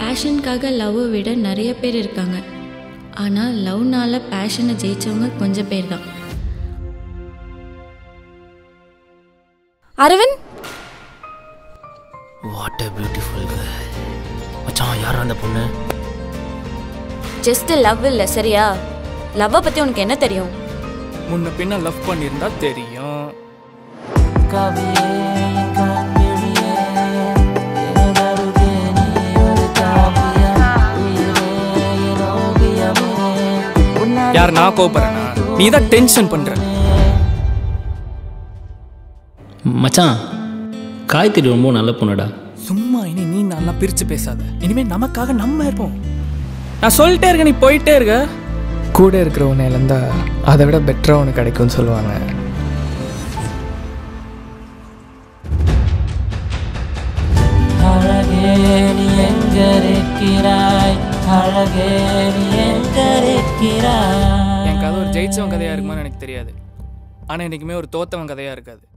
பேஷனுக்காக லவ்வை விட நிறைய பேர் இருக்காங்க ஆனால் லவ்னால பேஷனை ஜெயிச்சவங்க கொஞ்சம் பேர் தான் Aravind what a beautiful girl மச்சான் யார் அந்த பொண்ணு ஜஸ்ட் லவ் இல்லை சரியா லவ்வை பற்றி உனக்கு என்ன தெரியும் முன்ன பின்ன லவ் பண்ணியிருந்தா தெரியும் யார் நான் கோபப்படுறேனா நீ தான் டென்ஷன் பண்ற மச்சான் காய்கறி ரொம்ப நல்ல பொண்ணுடா சும்மா இனி நீ நல்லா பிரிச்சு பேசாத இனிமே நமக்காக நம்ம இருப்போம் நான் சொல்லிட்டே இருக்க நீ போயிட்டே இருக்க கூட இருக்கிறவனை இழந்தா அதை விட பெட்டராக ஒன்று கிடைக்கும்னு சொல்லுவாங்க என் கதை ஒரு ஜெயிச்சவன் கதையா இருக்குமான்னு எனக்கு தெரியாது ஆனா என்னைக்குமே ஒரு தோத்தவன் கதையா இருக்காது